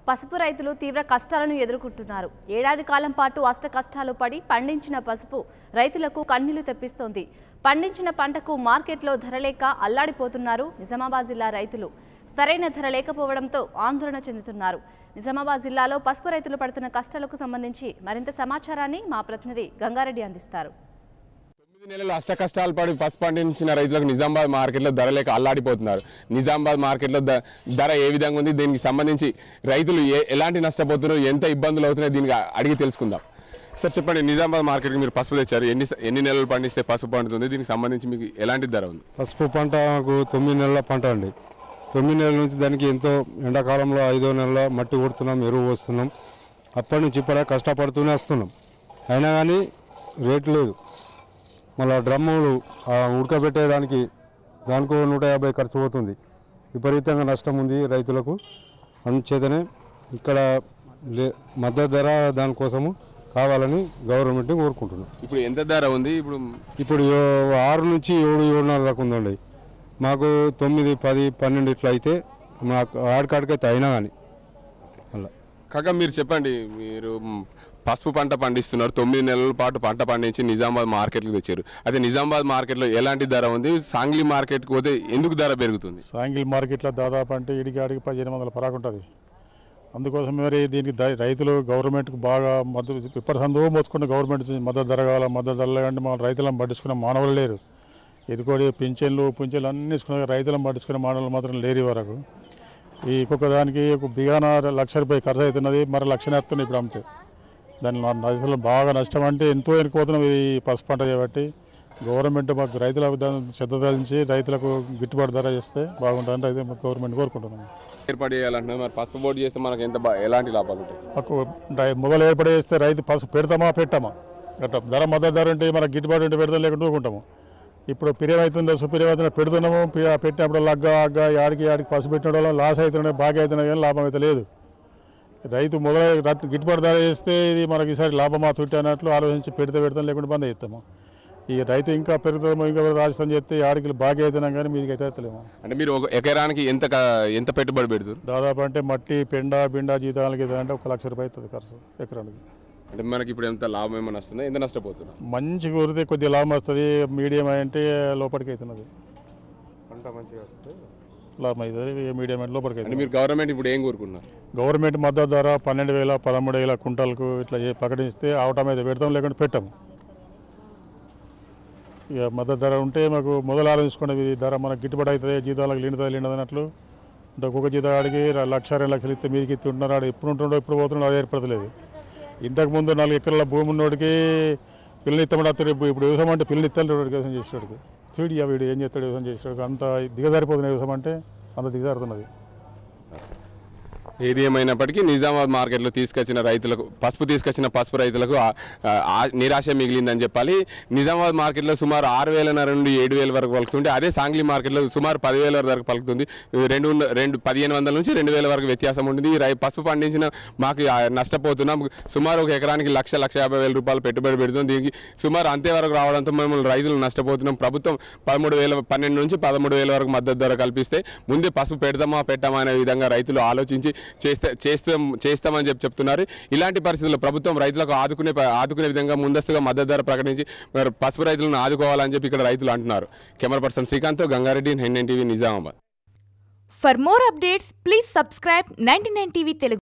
పసుపు రైతులు తీవ్ర కష్టాలను ఎదుర్కొంటున్నారు ఏడాది కాలం పాటు అష్ట కష్టాలు పడి పండించిన పసుపు రైతులకు కన్నీళ్లు తెప్పిస్తోంది పండించిన పంటకు మార్కెట్లో ధర లేక అల్లాడిపోతున్నారు నిజామాబాద్ జిల్లా రైతులు సరైన ధర లేకపోవడంతో ఆందోళన చెందుతున్నారు నిజామాబాద్ జిల్లాలో పసుపు రైతులు పడుతున్న కష్టాలకు సంబంధించి మరింత సమాచారాన్ని మా ప్రతినిధి గంగారెడ్డి అందిస్తారు తొమ్మిది నెలలు అష్ట కష్టాలు పడి పసుపు పండించిన రైతులకు నిజామాబాద్ మార్కెట్లో ధర లేక అల్లాడిపోతున్నారు నిజామాబాద్ మార్కెట్లో ద- ధర ఏ విధంగా ఉంది దీనికి సంబంధించి రైతులు ఏ ఎలాంటి నష్టపోతున్నారు ఎంత ఇబ్బందులు అవుతున్నాయో దీనికి అడిగి తెలుసుకుందాం సార్ చెప్పండి నిజామాబాద్ మార్కెట్కి మీరు పసుపు తెచ్చారు ఎన్ని స- ఎన్ని నెలలు పండిస్తే పసుపు పండుతుంది దీనికి సంబంధించి మీకు ఎలాంటి ధర ఉంది పసుపు పంట మాకు తొమ్మిది నెలల పంట అండి తొమ్మిది నెలల నుంచి దానికి ఎంతో ఎండాకాలంలో ఐదో నెలల మట్టి కొడుతున్నాం ఎరువు పోస్తున్నాం అప్పటి నుంచి ఇప్పటికే కష్టపడుతూనే వస్తున్నాం అయినా కానీ రేటు లేదు మళ్ళీ డ్రమ్ములు ఆ ఉడకబెట్టేదానికి దానికో నూట యాభై ఖర్చు పోతుంది విపరీతంగా నష్టం ఉంది రైతులకు అందుచేతనే ఇక్కడ లే మద్దతు ధర దానికోసము కావాలని గవర్నమెంట్ కోరుకుంటున్నాం ఇప్పుడు ఎంత ధర ఉంది ఇప్పుడు ఇప్పుడు ఏ- ఆరు నుంచి ఏడు ఏడున్నర దాకా ఉందండి మాకు తొమ్మిది పది పన్నెండు ఇట్లా అయితే మాకు ఆడికాడికైతే అయినా కానీ అలా కాక మీరు చెప్పండి మీరు మ్, పసుపు పంట పండిస్తున్నారు తొమ్మిది నెలల పాటు పంట పండించి నిజామాబాద్ మార్కెట్కి తెచ్చారు అయితే నిజామాబాద్ మార్కెట్లో ఎలాంటి ధర ఉంది సాంగ్లీ మార్కెట్కి పోతే ఎందుకు ధర పెరుగుతుంది సాంగిల్ మార్కెట్లో దాదాపు అంటే ఇడికి ఆడికి పదిహేను వందల పరాకు ఉంటుంది అందుకోసం మరి దీనికి ద- రైతులు గవర్నమెంట్కి బాగా మద్దతు ఇప్పటి సందో మోసుకుంటే గవర్నమెంట్ నుంచి మద్దతు ధర కావాలి మద్దతు ధర లేదంటే మన రైతులను పట్టించుకునే మానవులు లేరు ఎదుకోడి పింఛన్లు పింఛన్లు అన్నీ ఇసుకునే రైతులను పట్టించుకునే మానవులు మాత్రం లేరు ఈ వరకు ఈ ఒక్కొక్క దానికి ఒక బిగాన లక్ష రూపాయలు ఖర్చు అవుతున్నది మరి లక్ష నేస్తున్నాయి ఇప్పుడు అమ్మితే దాని రైతులు బాగా నష్టం అంటే ఎంతో ఎన్నుకోతున్నాం ఈ పసుపు పంట చేయబట్టి గవర్నమెంట్ మాకు రైతులకు దాన్ని శ్రద్ధ తలించి రైతులకు గిట్టుబాటు ధర చేస్తే బాగుంటుందని రైతు గవర్నమెంట్ కోరుకుంటున్నాం ఏర్పాటు చేయాలంటున్నారు మరి పసుపు బోర్డు చేస్తే మనకు ఎంత బా- ఎలాంటి లాభాలు ఉంటాయి మాకు రై- మొదలు ఏర్పడి చేస్తే రైతు పసుపు పెడతామా పెట్టామా గట్ట ధర మద్దతు ధర ఉంటే మనకు గిట్టుబాటు ఉంటే పెడతాం లేకుంటే ఊరుకుంటాము ఇప్పుడు పిరియం అవుతుందో సుపిరియం అవుతుందో పెడుతున్నాము పి- పెట్టినప్పుడు లగ్గ అగ్గ యాడికి యాడికి పసుపు పెట్టిన వల్ల లాస్ అవుతున్నాయి బాగా అవుతున్నాయి కానీ లాభం అయితే లేదు రైతు మొదలు రైతు గిట్టుబాటు ధర చేస్తే ఇది మనకి ఈసారి లాభమా తుట్టి అన్నట్లు ఆలోచించి పెడితే పెడతాం లేకుంటే బంద్ చేస్తాము ఈ రైతు ఇంకా పెరుగుతామో ఇంకా రాజస్థాన్ చేస్తే ఆడికి బాగా అవుతున్నాం కానీ మీదికి అయితే అవుతలేము అంటే మీరు ఒక ఎకరానికి ఎంత క- ఎంత పెట్టుబడి పెడుతున్నారు దాదాపు అంటే మట్టి పెండ బిండ జీతాలకి ఇది అంటే ఒక లక్ష రూపాయలు అవుతుంది ఖర్చు ఎకరానికి అంటే మనకి ఇప్పుడు ఎంత లాభం ఏమైనా వస్తుందా ఎంత నష్టపోతున్నారు మంచి కూరితే కొద్దిగా లాభం వస్తుంది మీడియం అంటే లోపలికి అవుతున్నది పంట మంచిగా వస్తే లాభం అవుతుంది మీడియం అంటే లోపలికి అంటే అవుతుంది మీరు గవర్నమెంట్ ఇప్పుడు ఏం కోరుకున్నారు గవర్నమెంట్ మద్దతు ధర పన్నెండు వేల పదమూడు వేల కుంటలకు ఇట్లా చే- ప్రకటిస్తే అవటం అయితే పెడతాం లేకుంటే పెట్టాము ఇక మద్దతు ధర ఉంటే మాకు మొదలు ఆలోచించుకునే ఇది ధర మనకు గిట్టుబాటు అవుతుంది జీతాలకు లిండుతుంది లిండదు అన్నట్లు అంటే ఒక్కొక్క జీతాడికి ర- లక్ష రెండు లక్షలు ఇస్తే మీదికి ఇస్తే ఉంటున్నారు ఆడు ఎప్పుడు ఉంటుండో ఎప్పుడు పోతుండో అది ఏర్పడలేదు ఇంతకు ముందు నాలుగు ఎకరాల భూమి ఉన్నోడికి పిల్లలు ఇస్తామని అతడు ఇప్పుడు ఇప్పుడు వ్యవసాయం అంటే పిల్లలు ఇస్తాను వ్యవసాయం చేసేవాడికి చూడి వీడు ఏం చేస్తాడు వ్యవసాయం చేసేవాడికి అంత దిగజారిపోతుంది వ్యవసాయం అంటే అంత దిగజారుతున్నది ఏది ఏమైనప్పటికీ నిజామాబాద్ మార్కెట్లో తీసుకొచ్చిన రైతులకు పసుపు తీసుకొచ్చిన పసుపు రైతులకు ఆ- ఆ- నిరాశ మిగిలిందని చెప్పాలి నిజామాబాద్ మార్కెట్లో సుమారు ఆరు వేలన్నర నుండి ఏడు వేల వరకు పలుకుతుంది అదే సాంగ్లీ మార్కెట్లో సుమారు పదివేల వరకు పలుకుతుంది రెండు ఉన్న- రెండు పదిహేను వందల నుంచి రెండు వేల వరకు వ్యత్యాసం ఉంటుంది ఈ రై పసుపు పండించిన మాకు ఆ నష్టపోతున్నాం సుమారు ఒక ఎకరానికి లక్ష లక్ష యాభై వేల రూపాయలు పెట్టుబడి పెడుతుంది దీనికి సుమారు అంతే వరకు రావడంతో మేము రైతులు నష్టపోతున్నాం ప్రభుత్వం పదమూడు వేల పన్నెండు నుంచి పదమూడు వేల వరకు మద్దతు ధర కల్పిస్తే ముందే పసుపు పెడదామా పెట్టామా అనే విధంగా రైతులు ఆలోచించి చేస్తే చేస్తాం చేస్తామని చెప్పి చెప్తున్నారు ఇలాంటి పరిస్థితుల్లో ప్రభుత్వం రైతులకు ఆదుకునే ప- ఆదుకునే విధంగా ముందస్తుగా మద్దతు ధర ప్రకటించి మరి పసుపు రైతులను ఆదుకోవాలని చెప్పి ఇక్కడ రైతులు అంటున్నారు కెమెరా పర్సన్ శ్రీకాంత్ గంగారెడ్డి హెన్ఎన్ TV Nizamabad For more updates, please subscribe 99 TV Telugu.